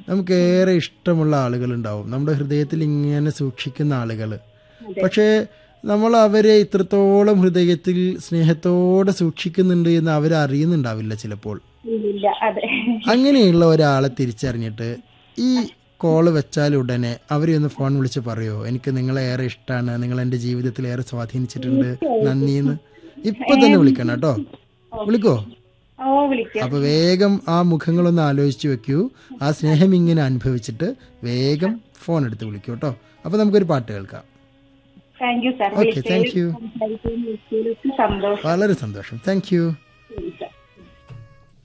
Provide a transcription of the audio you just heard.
നമുക്ക് ഏറെ ഇഷ്ടമുള്ള ആളുകൾ ഉണ്ടാവും നമ്മുടെ ഹൃദയത്തിൽ ഇങ്ങനെ സൂക്ഷിക്കുന്ന ആളുകൾ പക്ഷേ നമ്മൾ അവരെ ഇത്രത്തോളം ഹൃദയത്തിൽ സ്നേഹത്തോടെ സൂക്ഷിക്കുന്നുണ്ട് എന്ന് അവർ അറിയുന്നുണ്ടാവില്ല ചിലപ്പോൾ ഇല്ല അതെ അങ്ങനെയുള്ള ഒരാളെ തിരിച്ചറിഞ്ഞിട്ട് ഈ കോള് വെച്ചാൽ ഉടനെ അവരെ ഒന്ന് ഫോൺ വിളിച്ച് പറയോ എനിക്ക് നിങ്ങളെ ഏറെ ഇഷ്ടമാണ് നിങ്ങൾ എൻ്റെ ജീവിതത്തിൽ ഏറെ സ്വാധീനിച്ചിട്ടുണ്ട് നന്ദിന്ന് ഇപ്പൊ തന്നെ വിളിക്കണം കേട്ടോ വിളിക്കോ ഓ വിളിക്കാം അപ്പൊ വേഗം ആ മുഖങ്ങളൊന്ന് ആലോചിച്ച് വെക്കൂ ആ സ്നേഹം ഇങ്ങനെ അനുഭവിച്ചിട്ട് വേഗം ഫോൺ എടുത്ത് വിളിക്കൂ കേട്ടോ അപ്പൊ നമുക്കൊരു പാട്ട് കേൾക്കാം thank you sir okay thank you വിളിച്ചതിൽ സന്തോഷം വളരെ സന്തോഷം താങ്ക് യു ശരി, സാർ